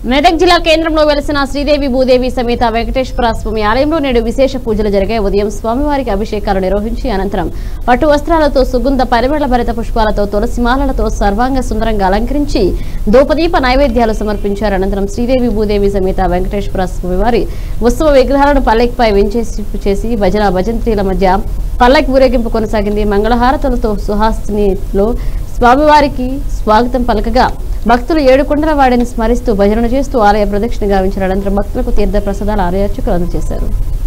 మెదక్ జిల్లా కేంద్రంలో వెలిసిన శ్రీదేవి భూదేవి సమేత వెంకటేశ్వర స్వామి ఆలయంలో నేడు విశేష పూజలు జరిగాయి ఉదయం స్వామివారికి అభిషేకాలు నిర్వహించి అనంతరం పట్టు వస్త్రాలతో సుగంధ పరిమళ భరిత పుష్పాలతో తులసి మాలలతో సర్వాంగ సుందరంగా అలంకరించి ధూపదీప నైవేద్యాలు సమర్పించారు అనంతరం శ్రీదేవి భూదేవి సమేత వెంకటేశ్వర స్వామివారి ఉత్సవ విగ్రహాలను పల్లెక్కిపై వెంచేసి చేసి భజన భజంత్రీల మధ్య పల్లకి ఊరేగింపు కొనసాగింది మంగళహారతులతో సుహాసినిలో స్వామివారికి స్వాగతం పలకగా భక్తులు ఏడుకొండల వాడిని స్మరిస్తూ భజన చేస్తూ ఆలయ ప్రదక్షిణ గావించిన అనంతరం భక్తులకు తీర్థ ప్రసాదాలు ఆలయ అర్చకులు అందజేశారు